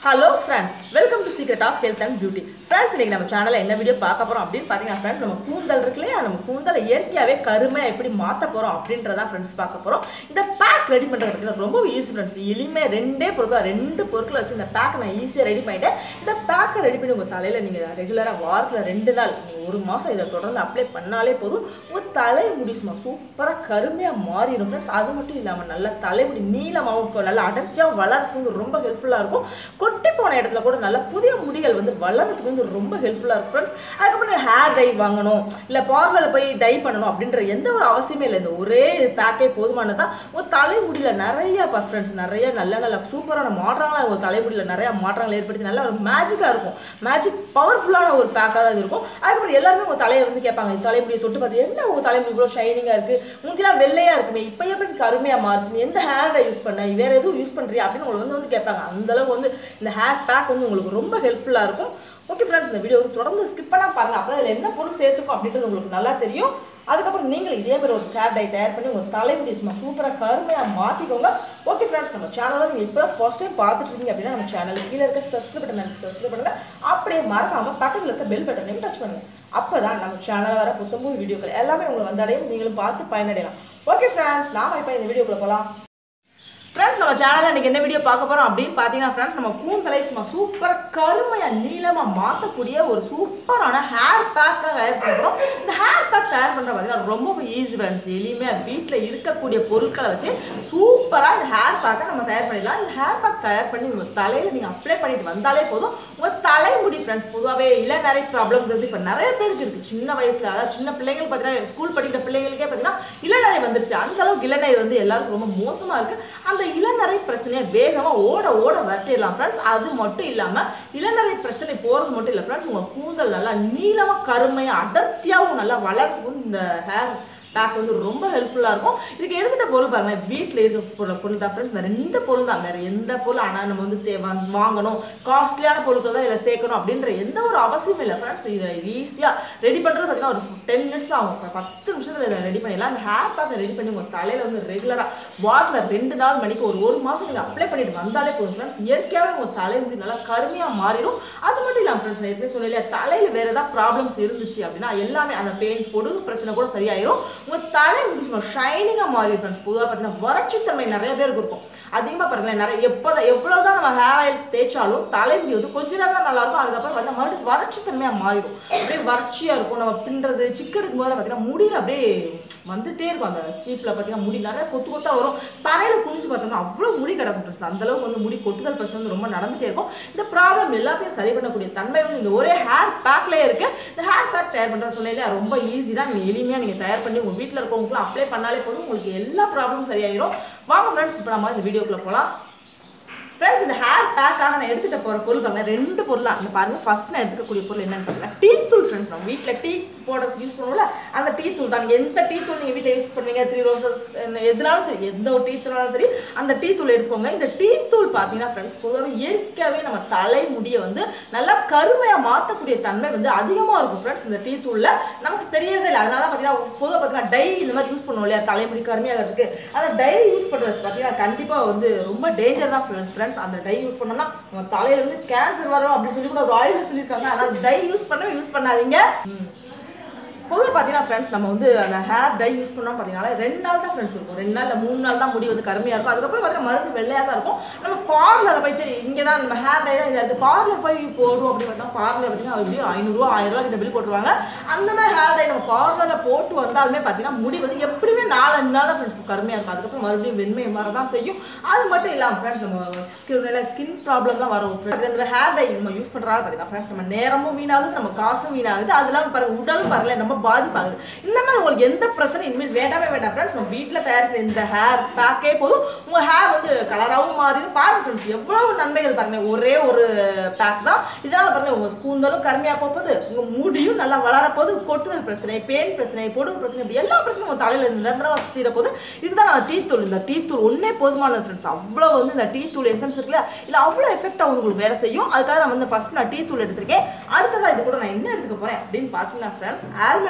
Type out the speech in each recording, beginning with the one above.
Hello friends welcome to secret of health and beauty friends இன்னைக்கு நம்ம சேனலில் என்ன வீடியோ பார்க்க போகிறோம் அப்படின்னு பார்த்தீங்கன்னா ஃப்ரெண்ட்ஸ் நம்ம கூந்தல் இருக்கு இல்லையா நம்ம கூந்தலை இயற்கையாகவே கருமையாக எப்படி மாற்ற போகிறோம் அப்படின்றதான் ஃப்ரெண்ட்ஸ் பார்க்க போகிறோம் இந்த பேக் ரெடி பண்ணுறது பார்த்தீங்கன்னா ரொம்ப ஈஸி ஃப்ரெண்ட்ஸ் எளிமையாக ரெண்டே பொருட்கள் ரெண்டு பொருட்களை வச்சு இந்த பேக்கை நான் ஈஸியாக ரெடி பண்ணிட்டேன் இந்த பேக்கை ரெடி பண்ணி உங்கள் தலையில் நீங்கள் ரெகுலராக வாரத்தில் ரெண்டு நாள் நீங்கள் ஒரு மாதம் இதை தொடர்ந்து அப்ளை பண்ணாலே போதும் உங்கள் தலை முடி சும்மா சூப்பராக கருமையாக மாறிடும் ஃப்ரெண்ட்ஸ் அது மட்டும் இல்லாமல் நல்ல தலைமுடி நீளமாகவும் இப்போ நல்லா அடர்த்தியாக வளர்றதுக்கு ரொம்ப ஹெல்ப்ஃபுல்லாக இருக்கும் கொட்டி போன இடத்துல கூட நல்ல புதிய முடிகள் வந்து வளர்றதுக்கு வந்து ரொம்ப ஹெல்ப்ஃபுல்லாக இருக்கும் ஃப்ரெண்ட்ஸ் அதுக்கப்புறம் நீங்கள் ஹேர் டை வாங்கணும் இல்லை பார்லரில் போய் டை பண்ணணும் அப்படின்ற எந்த ஒரு அவசியமே இல்லை இந்த ஒரே பேக்கே போதுமானதான் உங்கள் தலைமுடியில் நிறைய ஃப்ரெண்ட்ஸ் நிறைய நல்ல நல்ல சூப்பரான மாற்றங்களாக உங்கள் தலைமுடியில் நிறைய மாற்றங்கள் ஏற்படுத்தி நல்ல ஒரு மேஜிக்காக இருக்கும் மேஜிக் பவர்ஃபுல்லான ஒரு பேக்காக தான் இது இருக்கும் அதுக்கப்புறம் எல்லாருமே உங்கள் தலையை வந்து கேட்பாங்க இந்த தலைமுடியை தொட்டு பார்த்து என்ன உங்கள் தலைமுடி இவ்வளோ ஷைனிங்காக இருக்குது முந்திலாம் வெள்ளையாக இருக்குமே இப்போ எப்படி கருமையாக மாறுச்சு நீ எந்த ஹேர் டை யூஸ் பண்ண வேறு எதுவும் யூஸ் பண்ணுறியா அப்படின்னு உங்களுக்கு வந்து வந்து கேட்பாங்க அந்த அளவுக்கு வந்து இந்த ஹேர் பேக் வந்து உங்களுக்கு ரொம்ப ஹெல்ப்ஃபுல்லாக இருக்கும் ஓகே ஃப்ரெண்ட்ஸ் இந்த வீடியோ வந்து தொடர்ந்து ஸ்கிப் பண்ணால் பாருங்க அப்போ அதில் என்ன பொருள் சேர்த்துக்கும் அப்படின்றது உங்களுக்கு நல்லா தெரியும் அதுக்கப்புறம் நீங்கள் இதே மாதிரி ஒரு ஹேர் டை தயார் பண்ணி உங்கள் தலைமுடி சும்மா சூப்பராக கருமையாக மாற்றிக்கோங்க ஓகே ஃப்ரெண்ட்ஸ் நம்ம சேனலை நீங்கள் இப்போ ஃபர்ஸ்ட் டைம் பார்த்துட்டு இருக்கீங்க அப்படின்னா நம்ம சேனலுக்கு கீழே இருக்க சப்ஸ்கிரைப் பட்டன் சப்ஸ்கிரைப் பண்ணுங்க அப்படியே மறக்காம பக்கத்தில் இருக்க பெல் பட்டனையும் டச் பண்ணுங்க அப்போ தான் நம்ம சேனலில் வர புத்தம்பூர் வீடியோக்கள் எல்லாமே உங்களை வந்தடையும் நீங்களும் பார்த்து பயனடையலாம் ஓகே ஃப்ரெண்ட்ஸ் நாம இப்போ இந்த வீடியோக்குள்ள போகலாம் ஃப்ரெண்ட்ஸ் நம்ம சேனலில் இன்றைக்கி என்ன வீடியோ பார்க்க போகிறோம் அப்படின்னு பார்த்தீங்கன்னா ஃப்ரெண்ட்ஸ் நம்ம கூந்தலை சும்மா சூப்பராக கருமையாக நீளமாக மாற்றக்கூடிய ஒரு சூப்பரான ஹேர் பேக் தான் தயார் பண்ணுறோம் இந்த ஹேர் பேக் தயார் பண்ணுறது பார்த்தீங்கன்னா ரொம்ப ஈஸி ஃப்ரெண்ட்ஸ் எளிமையாக வீட்டில் இருக்கக்கூடிய பொருட்களை வச்சு சூப்பராக இந்த ஹேர் பேக்கை நம்ம தயார் பண்ணிடலாம் இந்த ஹேர் பேக் தயார் பண்ணி உங்கள் தலையில் நீங்கள் அப்ளை பண்ணிட்டு வந்தாலே போதும் உங்கள் தலைமுடி ஃப்ரெண்ட்ஸ் பொதுவாகவே இளநரை ப்ராப்ளம்ங்கிறது இப்போ நிறைய பேருக்கு இருக்குது சின்ன வயசில் அதாவது சின்ன பிள்ளைங்கள் பார்த்தீங்கன்னா ஸ்கூல் படிக்கிற பிள்ளைங்களுக்கே பார்த்தீங்கன்னா இளநரை வந்துருச்சு அந்த அளவுக்கு இளநரை வந்து எல்லாருக்கும் ரொம்ப மோசமாக இருக்குது அந்த இளநரை பிரச்சனையை வேகமாக ஓட ஓட வரட்டிடலாம் ஃப்ரெண்ட்ஸ் அது மட்டும் இல்லாமல் இளநரை பிரச்சனை போகிறது மட்டும் இல்லை ஃப்ரெண்ட்ஸ் உங்கள் கூந்தல் நல்லா நீளமாக கருமையாக அடர்த்தியாகவும் நல்லா வளர்றதுக்கு இந்த ஹேர் பேக் வந்து ரொம்ப ஹெல்ப்ஃபுல்லாக இருக்கும் இதுக்கு எடுத்துகிட்ட பொருள் பாருங்கள் வீட்டில் இருக்க பொருள் பொருள் தான் ஃப்ரெண்ட்ஸ் இந்த ரெண்டு பொருள் தான் வேறு எந்த பொருள் ஆனால் நம்ம வந்து தே வா- வாங்கணும் காஸ்ட்லியான பொருட்கள் தான் இதில் சேர்க்கணும் அப்படின்ற எந்த ஒரு அவசியமும் இல்லை ஃப்ரெண்ட்ஸ் இதை ஈஸியாக ரெடி பண்ணுறது பார்த்தீங்கன்னா ஒரு டென் மினிட்ஸ் தான் ஆகும் இப்ப பத்து நிமிஷத்தில் இதை ரெடி பண்ணிடலாம் அந்த ஹேர் பேக்கை ரெடி பண்ணி உங்கள் தலையில் வந்து ரெகுலராக வாரத்தில் ரெண்டு நாள் மணிக்கு ஒரு ஒரு மாதம் நீங்கள் அப்ளை பண்ணிட்டு வந்தாலே போதும் ஃப்ரெண்ட்ஸ் இயற்கையாகவே உங்கள் தலைமுடி நல்லா கருமையாக மாறிடும் அது மட்டும் இல்லாமல் ஃப்ரெண்ட்ஸ் நான் ஏற்கனவே சொல்லலையா தலையில் வேறு ஏதாவது ப்ராப்ளம்ஸ் இருந்துச்சு அப்படின்னா எல்லாமே அந்த பெயின் பொடுகு பிரச்சனை கூட சரியாயிரும் உங்கள் தலை முடி ஷைனிங்காக மாறி ஃப்ரெண்ட்ஸ் பொதுவாக பார்த்தீங்கன்னா வறட்சித்தன்மை நிறைய பேருக்கு இருக்கும் அதிகமாக பாருங்களேன் நிறைய எப்போ எவ்வளோ தான் நம்ம ஹேர் ஆயில் தேய்ச்சாலும் தலைமுடி வந்து கொஞ்ச நேரம் தான் நல்லா இருக்கும் அதுக்கப்புறம் பார்த்தா மறுபடியும் வறட்சித்தன்மையாக மாறிடும் அப்படியே வறட்சியாக இருக்கும் நம்ம பின்னுறது சிக்கெடுக்கும் போது பார்த்தீங்கன்னா முடியில் அப்படியே வந்துட்டே இருக்கும் அந்த சீப்பில் பார்த்தீங்கன்னா முடி நிறைய கொத்து கொத்தா வரும் தரையில் குனிஞ்சு பார்த்தோம்னா அவ்வளோ முடி கிடக்கும் ஃப்ரெண்ட்ஸ் அந்த அளவுக்கு வந்து முடி கொட்டுதல் பிரச்சனை வந்து ரொம்ப நடந்துட்டே இருக்கும் இந்த ப்ராப்ளம் எல்லாத்தையும் சரி பண்ணக்கூடிய தன்மை வந்து இந்த ஒரே ஹேர் பேக்லேயே இருக்கு இந்த ஹேர் பேக் தயார் பண்ணுற சொன்னீங்களே ரொம்ப ஈஸி தான் நீங்கள் எளிமையாக நீங்கள் தயார் பண்ணி உங்கள் வீட்டில் இருக்கவங்களுக்குலாம் அப்ளை பண்ணாலே போதும் உங்களுக்கு எல்லா ப்ராப்ளமும் சரியாயிரும் வாங்க ஃப்ரெண்ட்ஸ் இப்போ நம்ம இந்த வீடியோக்குள்ளே போகலாம் ஃப்ரெண்ட்ஸ் இந்த ஹேர் பேக்காக நான் எடுத்துகிட்டு போகிற பொருள் பாருங்க ரெண்டு பொருள் தான் இந்த பாருங்க ஃபர்ஸ்ட் நான் எடுத்துக்கக்கூடிய பொருள் என்னன்னு பார்த்தீங்கன்னா டீ தூள் ஃப்ரெண்ட்ஸ் நம்ம வீட்டில் டீ போடுறதுக்கு யூஸ் பண்ணுவோம்ல அந்த டீ தூள் தான் நீங்கள் எந்த டீ தூள் நீங்கள் வீட்டில் யூஸ் பண்ணுவீங்க த்ரீ ரோசஸ் எதுனாலும் சரி எந்த ஒரு டீ தூளாலும் சரி அந்த டீ தூள் எடுத்துக்கோங்க இந்த டீ தூள் பார்த்தீங்கன்னா ஃப்ரெண்ட்ஸ் பொதுவாகவே இயற்கையாகவே நம்ம தலைமுடியை வந்து நல்லா கருமையாக மாற்றக்கூடிய தன்மை வந்து அதிகமாக இருக்கும் ஃப்ரெண்ட்ஸ் இந்த டீ தூளில் நமக்கு தெரியறதே இல்லை அதனால தான் பார்த்தீங்கன்னா பொதுவாக பார்த்தீங்கன்னா டை இந்த மாதிரி யூஸ் பண்ணுவோம் இல்லையா தலைமுடி கருமையாகிறதுக்கு அந்த டை யூஸ் பண்ணுறது பார்த்தீங்கன்னா கண்டிப்பாக வந்து ரொம்ப டேஞ்சர் தான் ஃப்ரெண்ட்ஸ் ஃப்ரெண்ட்ஸ் அந்த டை யூஸ் பண்ணோம்னா நம்ம தலையில வந்து கேன்சர் வரும் அப்படின்னு சொல்லி கூட ஒரு ஆயில் சொல்லியிருக்காங்க ஆனால் டை யூஸ் பண்ணவே யூஸ் பண்ணாதீங்க பொதுவாக பார்த்தீங்கன்னா ஃப்ரெண்ட்ஸ் நம்ம வந்து அந்த ஹேர் டை யூஸ் பண்ணோம் பார்த்தீங்கன்னா ரெண்டு நாள் தான் ஃப்ரெண்ட்ஸ் இருக்கும் ரெண்டு நாள் இல்லை மூணு நாள் தான் முடி வந்து கருமையாக இருக்கும் அதுக்கப்புறம் பார்த்தீங்கன்னா மறுபடியும் வெள்ளையாக தான் இருக்கும் நம்ம பார்லரில் போய் சரி இங்கே தான் நம்ம ஹேர் டை தான் இதாக இருக்குது பார்லர் போய் போடுவோம் அப்படின்னு பார்த்தா பார்லர் பார்த்தீங்கன்னா எப்படியும் ஐநூறுரூவா ஆயிரம் ரூபா கிட்ட பில் போட்டுருவாங்க அந்த மாதிரி ஹேர் டை நம்ம பார்லரில் போட்டு வந்தாலுமே பார்த்தீங்கன்னா முடி வந்து எப்படியுமே நாலஞ்சு நாள் தான் ஃப்ரெண்ட்ஸ் கருமையாக இருக்கும் அதுக்கப்புறம் மறுபடியும் வெண்மை வர தான் செய்யும் அது மட்டும் இல்லாமல் ஃப்ரெண்ட்ஸ் நம்ம ஸ்கின் ஸ்கின் ப்ராப்ளம் தான் வரும் friends. இந்த ஹேர் டை நம்ம யூஸ் பண்ணுறாங்க பார்த்தீங்கன்னா ஃப்ரெண்ட்ஸ் நம்ம நேரமும் வீணாகுது நம்ம காசும் வீணாகுது அது இல்லாமல் பாருங்க உடலும் பாருங்களேன் நம்ம பாதிப்பாகுது இந்த மாதிரி உங்களுக்கு எந்த பிரச்சனை இனிமேல் வேண்டாமே வேண்டாம் ஃப்ரெண்ட்ஸ் நம்ம வீட்டில் தயாரிக்கிற இந்த ஹேர் பேக்கே போதும் உங்கள் ஹேர் வந்து கலராகவும் மாறிடும் பாருங்க ஃப்ரெண்ட்ஸ் எவ்வளவு நன்மைகள் பாருங்க ஒரே ஒரு பேக் தான் இதனால் பாருங்க உங்கள் கூந்தலும் கருமையாக போகுது உங்கள் முடியும் நல்லா வளரப்போகுது கொட்டுதல் பிரச்சனை பேன் பிரச்சனை பொடுகு பிரச்சனை இப்படி எல்லா பிரச்சனையும் உங்கள் தலையில் நிரந்தரமாக தீரப்போகுது இதுதான் நான் டீ தூள் இந்த டீ தூள் ஒன்றே போதுமானது ஃப்ரெண்ட்ஸ் அவ்வளோ வந்து இந்த டீ தூள் எசன்ஸ் இருக்குல்ல இல்லை அவ்வளோ எஃபெக்டாக வந்து உங்களுக்கு வேலை செய்யும் அதுக்காக நான் வந்து ஃபஸ்ட் நான் டீ தூள் எடுத்திருக்கேன் அடுத்ததாக இது கூட நான் என்ன எடுத்துக்க போகிறேன் அப்படின்னு பார்த்தீங்கன்னா ஃப்ரெண்ட்ஸ் ஆல்மண்ட்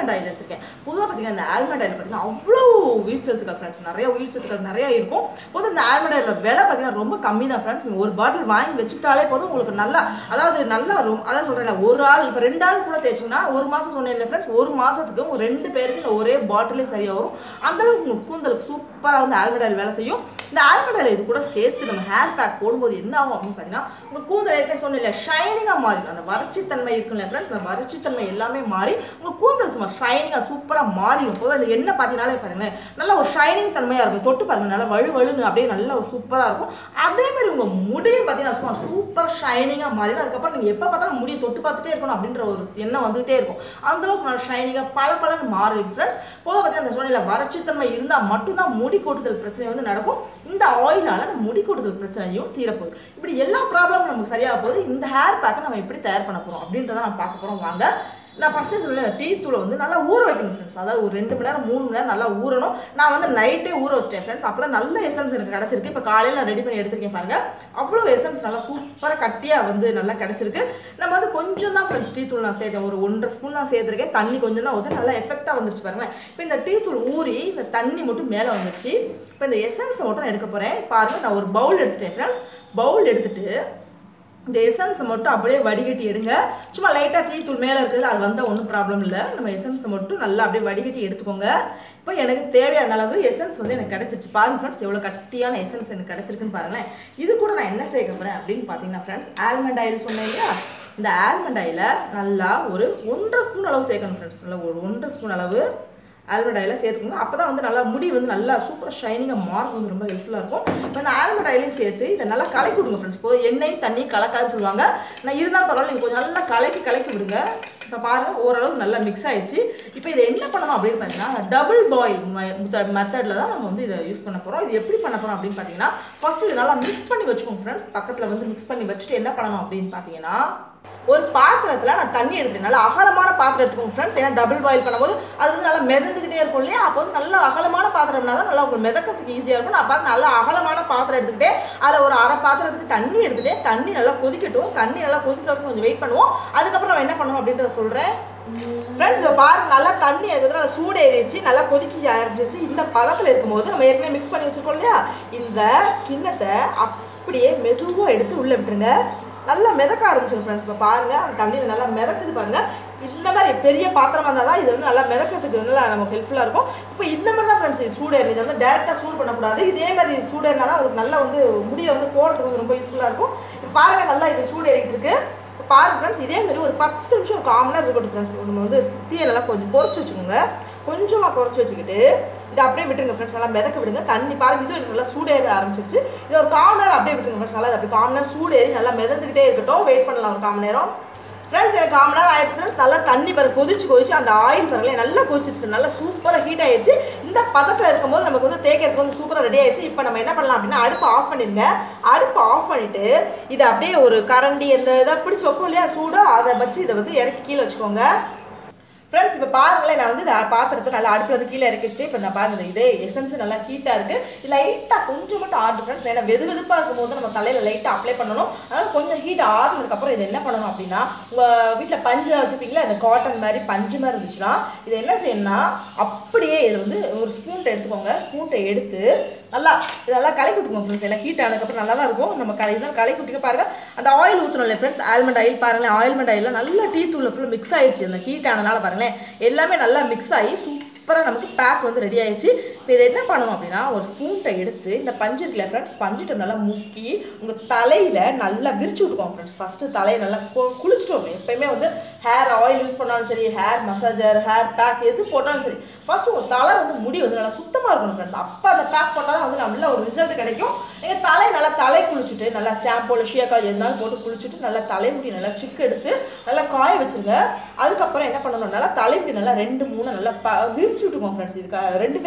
ஆல்மண்ட் ஆயில் எடுத்திருக்கேன் பொதுவாக பார்த்தீங்கன்னா இந்த ஆல்மண்ட் ஆயில் பார்த்தீங்கன்னா அவ்வளோ உயிர் சத்துக்கள் ஃப்ரெண்ட்ஸ் நிறைய உயிர் சத்துக்கள் நிறைய இருக்கும் பொதுவாக இந்த ஆல்மண்ட் ஆயிலோட விலை பார்த்தீங்கன்னா ரொம்ப கம்மி தான் ஃப்ரெண்ட்ஸ் நீங்கள் ஒரு பாட்டில் வாங்கி வச்சுக்கிட்டாலே போதும் உங்களுக்கு நல்லா அதாவது நல்லா ரொம்ப அதான் சொல்கிறேன் ஒரு ஆள் இப்போ ரெண்டு ஆள் கூட தேய்ச்சிங்கன்னா ஒரு மாதம் சொன்னேன் ஃப்ரெண்ட்ஸ் ஒரு மாதத்துக்கு உங்க ரெண்டு பேருக்கு இந்த ஒரே பாட்டிலே சரியாக வரும் அந்தளவுக்கு உங்களுக்கு கூந்தலுக்கு சூப்பராக வந்து ஆல்மண்ட் ஆயில் வேலை செய்யும் இந்த ஆல்மண்ட் ஆயில் இது கூட சேர்த்து நம்ம ஹேர் பேக் போடும்போது என்ன ஆகும் அப்படின்னு பார்த்தீங்கன்னா உங்கள் கூந்தல் ஏற்கனவே சொன்ன ஷைனிங்காக மாறிடும் அந்த வறட்சித்தன்மை இருக்குல்ல ஃப்ரெண்ட்ஸ் அந்த வறட்சித்தன்மை எல்லாமே மாறி உங்கள் கூந்தல் சும்மா ஷைனிங்காக சூப்பராக மாறிடும் போது அந்த எண்ணெய் பார்த்தீங்கனாலே பாருங்களேன் நல்லா ஒரு ஷைனிங் தன்மையாக இருக்கும் தொட்டு பாருங்க நல்லா வழு வழுன்னு அப்படியே நல்லா ஒரு சூப்பராக இருக்கும் அதே மாதிரி உங்கள் முடியும் பார்த்தீங்கன்னா சும்மா சூப்பராக ஷைனிங்காக மாறிடும் அதுக்கப்புறம் நீங்கள் எப்போ பார்த்தாலும் முடியை தொட்டு பார்த்துட்டே இருக்கணும் அப்படின்ற ஒரு எண்ணம் வந்துகிட்டே இருக்கும் அந்த அளவுக்கு நல்லா ஷைனிங்காக பல பலன்னு மாறிடும் ஃப்ரெண்ட்ஸ் போக பார்த்தீங்கன்னா அந்த சொன்ன வறட்சித்தன்மை இருந்தால் மட்டும்தான் முடி கொட்டுதல் பிரச்சனை வந்து நடக்கும் இந்த ஆயிலால் நம்ம முடி கொட்டுதல் பிரச்சனையும் தீரப்போகுது இப்படி எல்லா ப்ராப்ளமும் நமக்கு சரியாக போகுது இந்த ஹேர் பேக்கை நம்ம எப்படி தயார் பண்ண போகிறோம் அப்படின்றத நம்ம பார்க்க போகிறோம் வாங்க நான் ஃபஸ்ட்டே சொல்லி அந்த டீ தூளை வந்து நல்லா ஊற வைக்கணும் ஃப்ரெண்ட்ஸ் அதாவது ஒரு ரெண்டு மணி நேரம் மூணு மணி நேரம் நல்லா ஊறணும் நான் வந்து நைட்டே ஊற வச்சிட்டேன் ஃப்ரெண்ட்ஸ் அப்போ தான் நல்ல எசன்ஸ் எனக்கு கிடச்சிருக்கு இப்போ காலையில் நான் ரெடி பண்ணி எடுத்திருக்கேன் பாருங்க அவ்வளோ எசன்ஸ் நல்லா சூப்பராக கட்டியாக வந்து நல்லா கிடச்சிருக்கு நம்ம வந்து கொஞ்சம் தான் ஃப்ரெண்ட்ஸ் டீ தூள் நான் சேர்த்தேன் ஒரு ஒன்றரை ஸ்பூன் தான் சேர்த்துருக்கேன் தண்ணி கொஞ்சம் தான் ஊற்றி நல்லா எஃபெக்டாக வந்துருச்சு பாருங்களேன் இப்போ இந்த டீ தூள் ஊறி இந்த தண்ணி மட்டும் மேலே வந்துருச்சு இப்போ இந்த எசன்ஸை மட்டும் நான் எடுக்க போகிறேன் பாருங்கள் நான் ஒரு பவுல் எடுத்துட்டேன் ஃப்ரெண்ட்ஸ் பவுல் எடுத்துட்டு இந்த எசன்ஸை மட்டும் அப்படியே வடிகட்டி எடுங்க சும்மா லைட்டாக டீ தூள் மேலே இருக்குது அது வந்தால் ஒன்றும் ப்ராப்ளம் இல்லை நம்ம எசன்ஸை மட்டும் நல்லா அப்படியே வடிகட்டி எடுத்துக்கோங்க இப்போ எனக்கு தேவையான அளவு எசன்ஸ் வந்து எனக்கு கிடச்சிருச்சு பாருங்க ஃப்ரெண்ட்ஸ் எவ்வளோ கட்டியான எசன்ஸ் எனக்கு கிடச்சிருக்குன்னு பாருங்களேன் இது கூட நான் என்ன சேர்க்க போகிறேன் அப்படின்னு பார்த்தீங்கன்னா ஃப்ரெண்ட்ஸ் ஆல்மண்ட் ஆயில் சொன்னேன் இல்லையா இந்த ஆல்மண்ட் ஆயிலை நல்லா ஒரு ஒன்றரை ஸ்பூன் அளவு சேர்க்கணும் ஃப்ரெண்ட்ஸ் நல்லா ஒரு ஒன்றரை ஸ்பூன் அளவு ஆல்மண்ட் ஆயிலை சேர்த்துக்கோங்க அப்போ தான் வந்து நல்லா முடி வந்து நல்லா சூப்பராக ஷைனிங்காக மார்க் வந்து ரொம்ப ஹெல்ப்ஃபுல்லாக இருக்கும் இப்போ இந்த ஆல்மண்ட் ஆயிலையும் சேர்த்து இதை நல்லா கலக்கி விடுங்க ஃப்ரெண்ட்ஸ் போதும் எண்ணெய் தண்ணி கலக்காதுன்னு சொல்லுவாங்க நான் இருந்தாலும் பரவாயில்ல நீங்கள் கொஞ்சம் நல்லா கலக்கி கலக்கி விடுங்க இப்போ பாருங்கள் ஓரளவுக்கு நல்லா மிக்ஸ் ஆயிடுச்சு இப்போ இதை என்ன பண்ணணும் அப்படின்னு பார்த்தீங்கன்னா டபுள் பாயில் மெத்தடில் தான் நம்ம வந்து இதை யூஸ் பண்ண போகிறோம் இது எப்படி பண்ண போகிறோம் அப்படின்னு பார்த்தீங்கன்னா ஃபஸ்ட்டு இது நல்லா மிக்ஸ் பண்ணி வச்சுக்கோங்க ஃப்ரெண்ட்ஸ் பக்கத்தில் வந்து மிக்ஸ் பண்ணி வச்சுட்டு என்ன பண்ணணும் அப்படின்னு பார்த்தீங்கன்னா ஒரு பாத்திரத்தில் நான் தண்ணி எடுத்துட்டேன் நல்லா அகலமான பாத்திரம் எடுத்துக்கோங்க ஃப்ரெண்ட்ஸ் ஏன்னா டபுள் பாயில் பண்ணும்போது அது வந்து நல்லா மிதந்துக்கிட்டே இருக்கும் இல்லையா அப்போ வந்து நல்லா அகலமான பாத்திரம்னா தான் நல்லா உங்களுக்கு மிதக்கிறதுக்கு ஈஸியாக இருக்கும் நான் பார்த்து நல்லா அகலமான பாத்திரம் எடுத்துக்கிட்டே அதில் ஒரு அரை பாத்திரத்துக்கு தண்ணி எடுத்துட்டேன் தண்ணி நல்லா கொதிக்கட்டும் தண்ணி நல்லா கொதிக்கிறதுக்கு கொஞ்சம் வெயிட் பண்ணுவோம் அதுக்கப்புறம் நம்ம என்ன பண்ணுவோம் அப்படின்றத சொல்கிறேன் ஃப்ரெண்ட்ஸ் பாருங்க நல்லா தண்ணி எடுக்கிறது நல்லா சூடு ஏறிடுச்சு நல்லா கொதிக்கி ஆரம்பிச்சிருச்சு இந்த பதத்தில் இருக்கும்போது நம்ம ஏற்கனவே மிக்ஸ் பண்ணி வச்சுருக்கோம் இல்லையா இந்த கிண்ணத்தை அப்படியே மெதுவாக எடுத்து உள்ளே விட்டுருங்க நல்லா மிதக்க ஆரம்பிச்சிடும் ஃப்ரெண்ட்ஸ் இப்போ பாருங்கள் அந்த தண்ணியில் நல்லா மிதக்குது பாருங்கள் இந்த மாதிரி பெரிய பாத்திரமா இருந்தால் தான் இது வந்து நல்லா மிதக்கிறதுக்கு நல்லா நமக்கு ஹெல்ப்ஃபுல்லாக இருக்கும் இப்போ இந்த மாதிரி தான் ஃப்ரெண்ட்ஸ் இது சூடேறி இது வந்து டேரெக்டாக சூடு பண்ணக்கூடாது இதே மாதிரி சூடேறினா தான் உங்களுக்கு நல்லா வந்து முடியை வந்து போடுறதுக்கு வந்து ரொம்ப யூஸ்ஃபுல்லாக இருக்கும் இப்போ பாருங்கள் நல்லா இது சூடேறிட்டு இருக்கு இப்போ பாருங்க ஃப்ரெண்ட்ஸ் இதே மாதிரி ஒரு பத்து நிமிஷம் ஒரு காமன் நேரம் இருக்கட்டும் ஃப்ரெண்ட்ஸ் நம்ம வந்து தீயை நல்லா கொஞ்சம் பொறிச்சு வச்சுக்கோங்க கொஞ்சமாக குறைச்சி வச்சுக்கிட்டு இதை அப்படியே விட்டுருங்க ஃப்ரெண்ட்ஸ் நல்லா மிதக்க விடுங்க தண்ணி பாருங்க இது எனக்கு நல்லா சூடேற ஆரம்பிச்சிருச்சு இது ஒரு காமன் நேரம் அப்படியே விட்டுருங்க ஃப்ரெண்ட்ஸ் நல்லா இது அப்படி காமன் நேரம் சூடேறி நல்லா மிதந்துக்கிட்டே இருக்கட்டும் வெயிட் பண்ணலாம் ஒரு காமன் நேரம் ஃப்ரெண்ட்ஸ் எனக்கு காமன் நேரம் ஆயிடுச்சு ஃப்ரெண்ட்ஸ் நல்லா தண்ணி பாரு கொதிச்சு கொதிச்சு அந்த ஆயில் பாருங்களேன் நல்லா கொதிச்சிச்சு நல்லா சூப்பராக ஹீட் ஆயிடுச்சு இந்த பதத்தில் இருக்கும்போது நமக்கு வந்து தேய்க்கிறதுக்கு வந்து சூப்பராக ரெடி ஆயிடுச்சு இப்போ நம்ம என்ன பண்ணலாம் அப்படின்னா அடுப்பு ஆஃப் பண்ணிடுங்க அடுப்பு ஆஃப் பண்ணிட்டு இதை அப்படியே ஒரு கரண்டி அந்த இதை பிடிச்சி வைப்போம் இல்லையா சூடாக அதை வச்சு இதை வந்து இறக்கி கீழே வச்சுக்கோங்க ஃப்ரெண்ட்ஸ் இப்போ பாருங்களேன் நான் வந்து இந்த பாத்திரத்தை நல்லா அடுப்பில் வந்து கீழே இறக்கி வச்சுட்டு இப்போ நான் பாருங்க இது எசன்ஸ் நல்லா ஹீட்டாக இருக்குது லைட்டாக கொஞ்சம் மட்டும் ஆடு ஃப்ரெண்ட்ஸ் ஏன்னா வெது வெதுப்பாக இருக்கும்போது நம்ம தலையில் லைட்டாக அப்ளை பண்ணணும் அதனால் கொஞ்சம் ஹீட் ஆறுனதுக்கப்புறம் இது என்ன பண்ணணும் அப்படின்னா உங்கள் வீட்டில் பஞ்சு வச்சுப்பீங்களா அந்த காட்டன் மாதிரி பஞ்சு மாதிரி இருந்துச்சுன்னா இது என்ன செய்யணும்னா அப்படியே இது வந்து ஒரு ஸ்பூன்ட்டை எடுத்துக்கோங்க ஸ்பூன்ட்டை எடுத்து நல்லா இதெல்லாம் கலக்கி விட்டுக்கோங்க ஃப்ரெண்ட்ஸ் எல்லாம் ஹீட் ஆனதுக்கப்புறம் நல்லா தான் இருக்கும் நம்ம கலை இதெல்லாம் கலக்கி விட்டுக்க பாருங்க அந்த ஆயில் ஊற்றணும்ல ஃப்ரெண்ட்ஸ் ஆல்மண்ட் ஆயில் பாருங்களேன் ஆயில்மெண்ட் ஆயிலில் நல்லா டீ தூளில் ஃபுல்லாக மிக்ஸ் ஆயிடுச்சு அந்த ஹீட் ஆனதுனால பாருங்களேன் எல்லாமே நல்லா மிக்ஸ் ஆகி சூப்பராக நமக்கு பேக் வந்து ரெடி ஆயிடுச்சு இப்போ இதை என்ன பண்ணணும் அப்படின்னா ஒரு ஸ்பூன்ட்டை எடுத்து இந்த பஞ்சு இருக்குல்ல ஃப்ரெண்ட்ஸ் பஞ்சுட்டை நல்லா முக்கி உங்கள் தலையில் நல்லா விரிச்சு விட்டுக்கோங்க ஃப்ரெண்ட்ஸ் ஃபஸ்ட்டு தலையை நல்லா கு- குளிச்சுட்டு வரணும் எப்பயுமே வந்து ஹேர் ஆயில் யூஸ் பண்ணாலும் சரி ஹேர் மசாஜர் ஹேர் பேக் எது போட்டாலும் சரி ஃபர்ஸ்ட் உங்கள் தலை வந்து முடி வந்து நல்லா சுத்தமாக இருக்கணும் ஃப்ரெண்ட்ஸ் அப்போ அந்த பேக் போட்டால் தான் வந்து நல்ல ஒரு ரிசல்ட் கிடைக்கும் நீங்கள் தலை நல்லா தலை குளிச்சுட்டு நல்லா ஷாம்பு ஷியாக்கால் எதுனாலும் போட்டு குளிச்சுட்டு நல்லா தலைமுடி நல்லா சிக்கு எடுத்து நல்லா காய வச்சிருங்க அதுக்கப்புறம் என்ன பண்ணணும் நல்லா தலைமுடி நல்லா ரெண்டு மூணு நல்லா ப விரிச்சு விட்டுக்கோங்க ஃப்ரெண்ட்ஸ் இதுக்கு ரெண்டு பேர் தேவை ஃப்ரெண்ட்ஸ்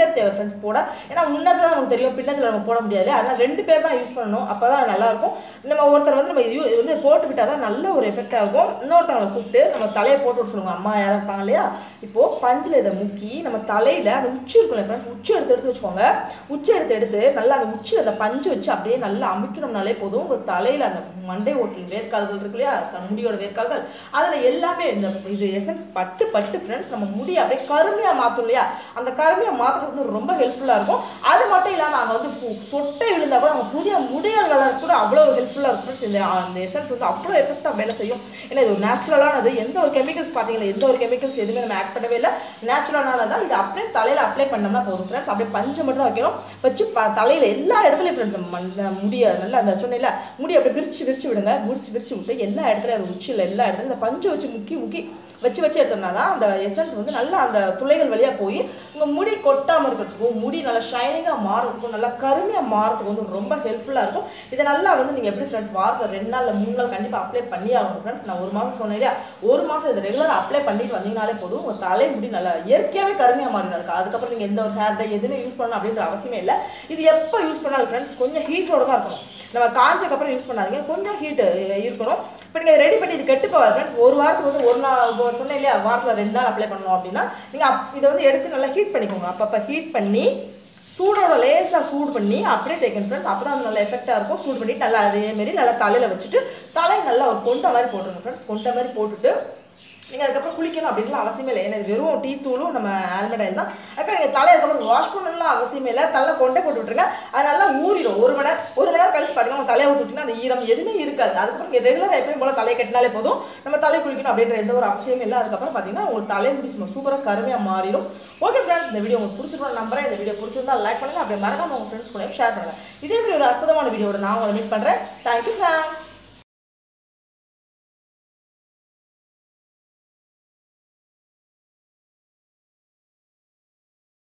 ஃப்ரெண்ட்ஸ் போட ஏன்னா முன்னத்தில் நமக்கு தெரியும் பின்னத்தில் நம்ம போட முடியாது அதனால் ரெண்டு பேர் தான் யூஸ் பண்ணணும் அப்போ தான் நல்லாயிருக்கும் நம்ம ஒருத்தர் வந்து நம்ம இது வந்து போட்டு விட்டால் தான் நல்ல ஒரு எஃபெக்டாக இருக்கும் இன்னொருத்தவங்களை கூப்பிட்டு நம்ம தலையை போட்டு விட சொல்லுவாங்க அம்மா யாரும் இருப்பாங்க இல்லையா இப்போது பஞ்சில் இதை முக்கி நம்ம தலையில் அந்த உச்சி இருக்குல்ல ஃப்ரெண்ட்ஸ் உச்சி எடுத்து எடுத்து வச்சுக்கோங்க உச்சி எடுத்து எடுத்து நல்லா அந்த உச்சி அந்த பஞ்சு வச்சு அப்படியே நல்லா அமைக்கணும்னாலே போதும் உங்கள் தலையில் அந்த மண்டை ஓட்டில் வேர்க்கால்கள் இருக்கு இல்லையா த- முடியோட வேர்க்கால்கள் அதில் எல்லாமே இந்த இது எசன்ஸ் பட்டு பட்டு ஃப்ரெண்ட்ஸ் நம்ம முடி அப்படியே கருமையாக மாற்றும் இல்லையா அந்த கருமையாக மாற்றுறது வந்து ரொம்ப ஹெல்ப்ஃபுல்லாக இருக்கும் அது மட்டும் இல்லாமல் அங்கே வந்து பு- சொட்டை விழுந்தா கூட நம்ம புதிய முடியல் வளர கூட அவ்வளோ ஹெல்ப்ஃபுல்லாக இருக்கும் friends. இந்த அந்த எசன்ஸ் வந்து அவ்வளோ எஃபெக்டாக வேலை செய்யும் ஏன்னா இது ஒரு நேச்சுரலானது எந்த ஒரு கெமிக்கல்ஸ் பார்த்தீங்களா எந்த ஒரு கெமிக்கல்ஸ் எதுவுமே நம்ம ஆட் பண்ணவே இல்லை நேச்சுரலானால தான் இது அப்படியே தலையில் அப்ளை பண்ணோம்னா போதும் ஃப்ரெண்ட்ஸ் அப்படியே பஞ்சு மட்டும் தான் வைக்கணும் வச்சு ப தலையில் எல்லா இடத்துலையும் ஃப்ரெண்ட்ஸ் முடிய நல்லா அந்த சொன்னையில் முடி அப்படியே விரிச்சு விரிச்சு விடுங்க விரிச்சு விரிச்சு விட்டு எல்லா இடத்துலையும் அது உச்சியில் எல்லா இடத்துலையும் இந்த பஞ்சு வச்சு முக்கி முக்கி வச்சு வச்சு எடுத்தோம்னா தான் அந்த எசன்ஸ் வந்து நல்லா அந்த துளைகள் வழியாக போய் உங்கள் முடி கொட்டாமல் இருக்கிறதுக்கும் முடி நல்லா ஷைனிங்காக மாறதுக்கும் நல்லா கருமையாக மாறதுக்கு வந்து ரொம்ப ஹெல்ப்ஃபுல்லாக இருக்கும் இதை நல்லா வந்து நீங்கள் எப்படி ஃப்ரெண்ட்ஸ் வாரத்தில் ரெண்டு நாள் மூணு நாள் கண்டிப்பாக அப்ளை பண்ணி ஆகணும் ஃப்ரெண்ட்ஸ் நான் ஒரு மாதம் சொன்னேன் இல்லையா ஒரு மாதம் இதை ரெகுலராக அப்ளை பண்ணிட்டு வந்தீங்கனாலே போதும் உங்கள் தலை முடி நல்லா இயற்கையாகவே கருமையாக மாறினா இருக்கு அதுக்கப்புறம் நீங்கள் எந்த ஒரு ஹேர் டை எதுவுமே யூஸ் பண்ணணும் அப்படின்ற அவசியமே இல்லை இது எப்போ யூஸ் பண்ணாலும் ஃப்ரெண்ட்ஸ் கொஞ்சம் ஹீட்டோட தான் இருக்கணும் நம்ம காஞ்சக்கப்புறம் யூஸ் பண்ணாதீங்க கொஞ்சம் ஹீட்டு இருக்கணும் இப்போ நீங்கள் ரெடி பண்ணி இது கெட்டு போகாது ஃப்ரெண்ட்ஸ் ஒரு வாரத்துக்கு வந்து ஒரு நாள் இப்போ சொன்னேன் இல்லையா வாரத்தில் ரெண்டு நாள் அப்ளை பண்ணணும் அப்படின்னா நீங்கள் அப் இதை வந்து எடுத்து நல்லா ஹீட் பண்ணிக்கோங்க அப்பப்போ ஹீட் பண்ணி சூடோட லேசாக சூடு பண்ணி அப்படியே தேக்கணும் ஃப்ரெண்ட்ஸ் அப்போ தான் அது நல்லா எஃபெக்டாக இருக்கும் சூடு பண்ணி நல்லா அதேமாரி நல்லா தலையில் வச்சுட்டு தலை நல்லா ஒரு கொண்ட மாதிரி போட்டுருங்க ஃப்ரெண்ட்ஸ் கொண்ட மாதிரி போட்டுட்டு நீங்கள் அதுக்கப்புறம் குளிக்கணும் அப்படின்லாம் அவசியமே இல்லை ஏன்னா இது வெறும் டீ தூளும் நம்ம ஆல்மண்ட் ஆயில் தான் அதுக்காக நீங்கள் தலை அதுக்கப்புறம் வாஷ் பண்ணணும்லாம் அவசியமே இல்லை தலை கொண்டே போட்டு விட்டுருங்க அது நல்லா ஊறிடும் ஒரு மணி நேரம் ஒரு மணி நேரம் கழிச்சு பார்த்தீங்கன்னா உங்க தலையை விட்டுட்டிங்கன்னா அந்த ஈரம் எதுவுமே இருக்காது அதுக்கப்புறம் நீங்கள் ரெகுலராக எப்பயும் போல தலையை கட்டினாலே போதும் நம்ம தலை குளிக்கணும் அப்படின்ற எந்த ஒரு அவசியமே இல்லை அதுக்கப்புறம் பார்த்தீங்கன்னா உங்களுக்கு தலைமுடி சும்மா சூப்பராக கருமையாக மாறிடும் ஓகே ஃப்ரெண்ட்ஸ் இந்த வீடியோ உங்களுக்கு பிடிச்சிருக்கோம் நம்புறேன் இந்த வீடியோ பிடிச்சிருந்தா லைக் பண்ணுங்க அப்படியே மறக்காம உங்கள் ஃப்ரெண்ட்ஸ் கூட ஷேர் பண்ணுங்க இதே மாதிரி ஒரு அற்புதமான வீடியோட நான் உங்களை மீட் பண்ணுறேன் தேங்க்யூ ஃப்ரெண்ட்ஸ்